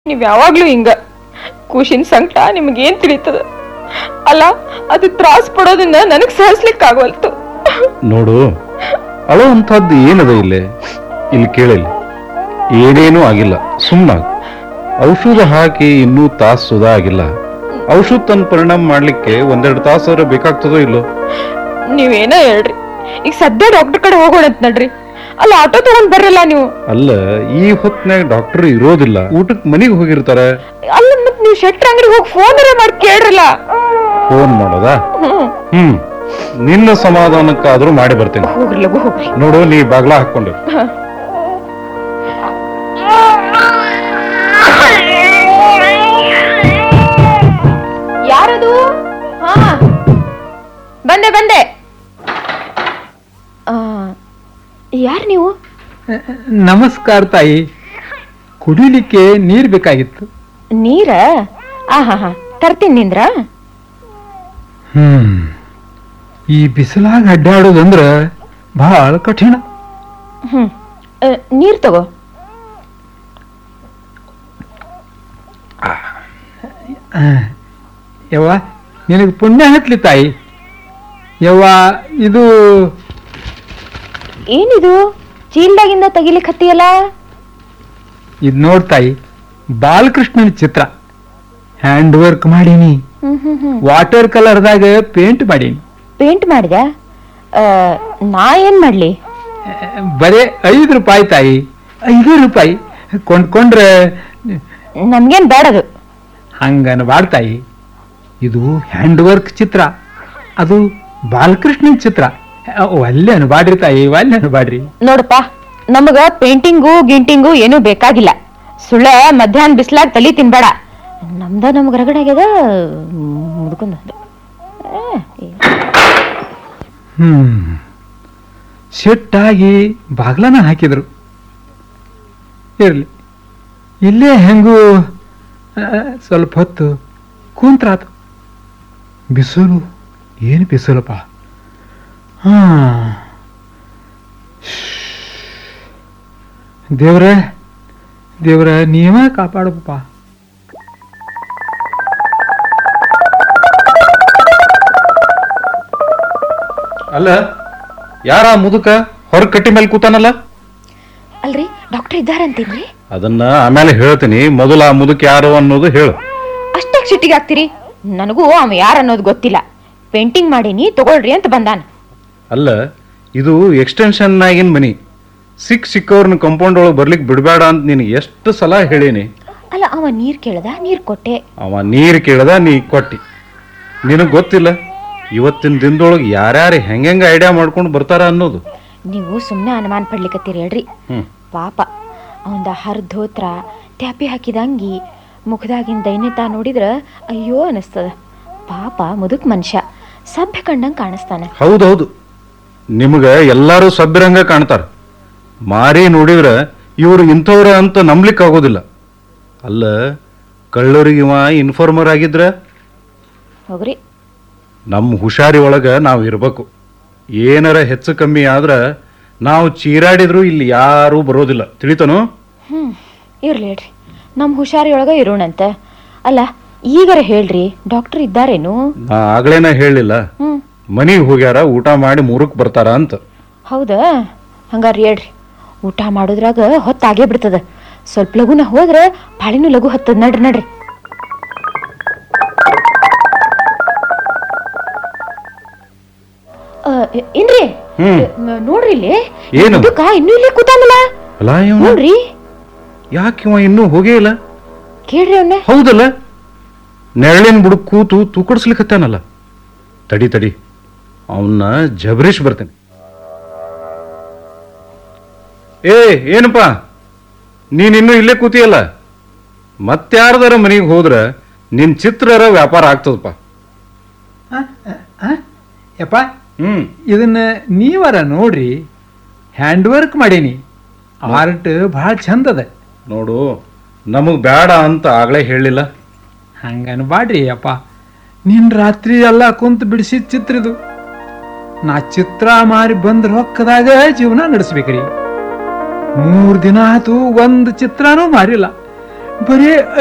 ನೀವ್ ಯಾವಾಗ್ಲೂ ಹಿಂಗ ಖುಷಿನ್ ಸಂಕಟ ನಿಮ್ಗೇನ್ ತಿಳಿತದ ಅಲ್ಲ ಅದು ತ್ರಾಸ್ ಪಡೋದನ್ನ ನನಗ್ ಸಹಿಸ್ಲಿಕ್ಕಾಗವಲ್ತು ನೋಡು ಅಳೋ ಅಂಥದ್ದು ಏನದ ಇಲ್ಲಿ ಇಲ್ಲಿ ಕೇಳಿಲ್ಲ ಏನೇನೂ ಆಗಿಲ್ಲ ಸುಮ್ಮನಾಗ ಔಷಧ ಹಾಕಿ ಇನ್ನೂ ತಾಸು ಸುಧಾ ಆಗಿಲ್ಲ ಔಷಧ ತನ್ನ ಪರಿಣಾಮ ಮಾಡ್ಲಿಕ್ಕೆ ಒಂದೆರಡು ತಾಸಾದ್ರೆ ಬೇಕಾಗ್ತದೋ ಇಲ್ಲೋ ನೀವೇನ ಹೇಳ್ರಿ ಈಗ ಸದ್ಯ ಡಾಕ್ಟರ್ ಕಡೆ ಹೋಗೋಣ ಅಂತ ನಡ್ರಿ ಅಲ್ಲ ಆಟೋ ತಗೊಂಡ್ ಬರ್ರಲ್ಲ ನೀವು ಅಲ್ಲ ಈ ಹೊತ್ನ್ಯಾಗ ಡಾಕ್ಟರ್ ಇರೋದಿಲ್ಲ ಊಟಕ್ಕೆ ಮನೆಗೆ ಹೋಗಿರ್ತಾರೆ ಅಲ್ಲ ಮತ್ ನೀವು ಶೆಟ್ರ್ ಅಂಗಡಿ ಹೋಗಿ ಫೋನ್ ಮಾಡಿ ಕೇಳ್ರಲ್ಲ ಫೋನ್ ಮಾಡೋದಾ ಹ್ಮ್ ಹ್ಮ್ ನಿನ್ನ ಸಮಾಧಾನಕ್ಕಾದ್ರೂ ಮಾಡಿ ಬರ್ತೇನೆ ಹೋಗ್ರಿ ಲಗು ಹೋಗ್ರಿ ನೋಡು ನೀ ಬಾಗ್ಲ ಹಾಕೊಂಡು ಯಾರದು ಹಾ ಬಂದೆ ಬಂದೆ ಯಾರು ನೀವು ನಮಸ್ಕಾರ ತಾಯಿ ಕುಡಿಲಿಕ್ಕೆ ನೀರ್ ಬೇಕಾಗಿತ್ತು ನೀರ ಆ ಹಾ ಹಾ ತರ್ತೀನಿ ನಿಂದ್ರ ಹ್ಮ್ ಈ ಬಿಸಿಲಾಗ ಅಡ್ಡಾಡೋದಂದ್ರ ಬಹಳ ಕಠಿಣ ಹ್ಮ್ ಆ, ನೀರ್ ತಗೋ ಆ, ಯವ್ವ ನಿನಗೆ ಪುಣ್ಯ ಹತ್ಲಿ ತಾಯಿ ಯವ್ವ ಇದು ಏನಿದು ಚೀಲ್ದಾಗಿಂದ ತೆಗಿಲಿಕ್ ಹತ್ತಿಯಲ್ಲ ಇದು ನೋಡ್ ತಾಯಿ ಬಾಲಕೃಷ್ಣನ ಚಿತ್ರ ಹ್ಯಾಂಡ್ ವರ್ಕ್ ಮಾಡೀನಿ ಹ್ಮ್ ಹ್ಮ್ ಹ್ಮ್ ವಾಟರ್ ಕಲರ್ದಾಗ ಪೇಂಟ್ ಮಾಡೀನಿ ಪೇಂಟ್ ಮಾಡಿದ ಆ, ನಾ ಏನ್ ಮಾಡ್ಲಿ ಬರೇ ಐದು ರೂಪಾಯಿ ತಾಯಿ ಐದು ರೂಪಾಯಿ ಕೊಂಡ್ಕೊಂಡ್ರೆ ನಮ್ಗೇನ್ ಬೇಡದು ಹಂಗನಬಾರ್ದು ತಾಯಿ ಇದು ಹ್ಯಾಂಡ್ ವರ್ಕ್ ಚಿತ್ರ ಅದು ಬಾಲಕೃಷ್ಣನ್ ಚಿತ್ರ ಒಲ್ಲೆ ಅನ್ಬಾಡ್ರಿ ತಾಯಿ ಒಲ್ಲೆ ಅನ್ಬಾಡ್ರಿ ನೋಡಪ್ಪ ನಮಗ ಪೇಂಟಿಂಗು ಗಿಂಟಿಂಗು ಏನೂ ಬೇಕಾಗಿಲ್ಲ ಸುಳ್ಳ ಮಧ್ಯಾಹ್ನ ಬಿಸ್ಲಾಗ ತಲಿ ತಿನ್ಬೇಡ ನಮ್ದ ನಮ್ಗ ರಗಡ ಆಗ್ಯದ ಮುದ್ಕೊಂಡ್ ಹ್ಮ್ ಸಿಟ್ಟಾಗಿ ಬಾಗ್ಲನ ಹಾಕಿದ್ರು ಇರ್ಲಿ ಇಲ್ಲೇ ಹೆಂಗೂ ಆ, ಸ್ವಲ್ಪ ಹೊತ್ತು ಕೂಂತ್ರಾತು ಬಿಸಿಲು ಏನು ಬಿಸಿಲಪ್ಪ ಹಾ ದೇವ್ರ ದೇವ್ರ ನೀವ ಕಾಪಾಡಪ್ಪ ಅಲ್ಲ ಯಾರ ಆ ಮುದುಕ ಹೊರ ಕಟ್ಟಿ ಮೇಲೆ ಕೂತಾನಲ್ಲ ಅಲ್ರಿ ಡಾಕ್ಟರ್ ಇದ್ದಾರಂತೀನ್ರಿ ಅದನ್ನ ಆಮೇಲೆ ಹೇಳ್ತೀನಿ ಮೊದಲು ಆ ಮುದುಕ ಯಾರು ಅನ್ನೋದು ಹೇಳು ಅಷ್ಟಾಗ ಸಿಟ್ಟಿಗೆ ಆಗ್ತೀರಿ ನನಗೂ ಅವ ಯಾರ ಅನ್ನೋದು ಗೊತ್ತಿಲ್ಲ ಪೇಂಟಿಂಗ್ ಮಾಡೀನಿ ತಗೊಳ್ರಿ ಅಂತ ಬಂದಾನ ಅಲ್ಲ ಇದು ಎಕ್ಸ್ಟೆನ್ಷನ್ ಆಗಿನ ಮನಿ ಸಿಕ್ ಸಿಕ್ಕವ್ರನ್ನ ಕಂಪೌಂಡ್ ಒಳಗೆ ಬರ್ಲಿಕ್ಕೆ ಬಿಡಬೇಡ ಅಂತ ನಿನಗೆ ಎಷ್ಟು ಸಲ ಹೇಳೀನಿ ಅಲ್ಲ ಅವ ನೀರ್ ಕೇಳ್ದ ನೀರ್ ಕೊಟ್ಟೆ ಅವ ನೀರು ಕೇಳ್ದ ನೀ ಕೊಟ್ಟಿ ನಿನಗೆ ಗೊತ್ತಿಲ್ಲ ಇವತ್ತಿನ ದಿನದೊಳಗೆ ಯಾರ್ಯಾರು ಹೆಂಗೆಂಗೆ ಐಡಿಯಾ ಮಾಡ್ಕೊಂಡು ಬರ್ತಾರ ಅನ್ನೋದು ನೀವು ಸುಮ್ಮನೆ ಅನುಮಾನ ಪಡ್ಲಿಕತ್ತೀರಿ ಹೇಳ್ರಿ ಹ್ಮ್ ಪಾಪ ಅವಂದ ಹರ್ಧೋತ್ರ ತ್ಯಾಪಿ ಹಾಕಿದ ಅಂಗಿ ಮುಖದಾಗಿನ ದೈನ್ಯತಾ ನೋಡಿದ್ರ ಅಯ್ಯೋ ಅನಿಸ್ತದ ಪಾಪ ಮುದುಕ್ ಮನುಷ್ಯ ಸಭ್ಯ ಕಂಡಂಗ್ ಕಾಣಿಸ್ತಾನ ಹೌದೌದು ನಿಮ್ಗೆ ಎಲ್ಲರೂ ಸಭ್ಯರಂಗ ಕಾಣ್ತಾರ ಮಾರಿ ನೋಡಿದ್ರೆ ಇವರು ಇಂಥವ್ರ ಅಂತ ನಂಬ್ಲಿಕ್ಕೆ ಆಗೋದಿಲ್ಲ ಅಲ್ಲ ಕಳ್ಳರಿಗೆ ಇವ ಇನ್ಫಾರ್ಮರ್ ಆಗಿದ್ರ ಹೋಗ್ರಿ ನಮ್ಮ ಹುಷಾರಿ ಒಳಗೆ ನಾವು ಇರಬೇಕು ಏನಾರ ಹೆಚ್ಚು ಕಮ್ಮಿ ಆದ್ರೆ ನಾವು ಚೀರಾಡಿದ್ರು ಇಲ್ಲಿ ಯಾರೂ ಬರೋದಿಲ್ಲ ತಿಳಿತನು ಹ್ಮ್ ಇರ್ಲಿ ಹೇಳ್ರಿ ನಮ್ ಹುಷಾರಿಯೊಳಗ ಇರೋಣಂತ ಅಲ್ಲ ಈಗರ ಹೇಳ್ರಿ ಡಾಕ್ಟರ್ ಇದ್ದಾರೇನು ನಾ ಆಗ್ಲೇನ ಹೇಳಿಲ್ಲ ಹ್ಮ್ ಮನಿಗೆ ಹೋಗ್ಯಾರ ಊಟ ಮಾಡಿ ಮೂರಕ್ಕೆ ಬರ್ತಾರ ಅಂತ ಹೌದಾ ಹಂಗಾರಿ ಹೇಳ್ರಿ ಊಟ ಮಾಡೋದ್ರಾಗ ಹೊತ್ತಾಗೇ ಬಿಡ್ತದ ಸ್ವಲ್ಪ ಲಗುನ ಹೋದ್ರ ಬಾಳಿನೂ ಲಘು ಹತ್ತದ ನಡ್ರಿ ನಡ್ರಿ ಆ, ಏನ್ರಿ ಹ್ಮ್ ಮ- ನೋಡ್ರಿ ಇಲ್ಲಿ ಏನು? ಇದಕ್ಕ ಇನ್ನೂ ಇಲ್ಲೇ ಕೂತಾನಲ್ಲ ಅಲ್ಲ ಇವನು ನೋಡ್ರಿ ಯಾಕೆ ಇವ ಇನ್ನೂ ಹೋಗೇ ಇಲ್ಲ ಕೇಳ್ರಿ ಅವನ್ನ ಹೌದಲ್ಲ ನೆರಳಿನ ಬುಡಕ್ ಕೂತು ತೂಕಡಿಸ್ಲಿಕ್ಕತ್ತಾನಲ್ಲ ತಡಿ ತಡಿ ಅವನ್ನ ಜಬರೀಶ್ ಬರ್ತೇನೆ ಏ ಏನಪ್ಪ ನೀನಿನ್ನೂ ಇಲ್ಲೇ ಕೂತಿಯಲ್ಲ ಮತ್ಯಾರ್ದಾರ ಮನೆಗೆ ಹೋದ್ರ ನಿನ್ ಚಿತ್ರರ ವ್ಯಾಪಾರ ಆಗ್ತದಪ್ಪ ಯಪ್ಪ ಹ್ಮ್ ಇದನ್ನ ನೀವರ ನೋಡ್ರಿ ಹ್ಯಾಂಡ್ ವರ್ಕ್ ಮಾಡೀನಿ ಆರ್ಟ್ ಭಾಳ ಚಂದ ಅದ ನೋಡು ನಮಗ್ ಬೇಡ ಅಂತ ಆಗ್ಲೇ ಹೇಳಿಲ್ಲ ಹಂಗನ್ಬಾಡ್ರಿ ಅಪ್ಪ ನಿನ್ ರಾತ್ರಿ ಎಲ್ಲ ಕುಂತು ಬಿಡಿಸಿದ ಚಿತ್ರ ಇದು ನಾ ಚಿತ್ರ ಮಾರಿ ಬಂದ ರೊಕ್ಕದಾಗ ಜೀವನ ನಡೆಸ್ಬೇಕ್ರಿ ಮೂರ್ ದಿನ ಆತು ಒಂದ್ ಚಿತ್ರನೂ ಮಾರಿಲ್ಲ ಬರೇ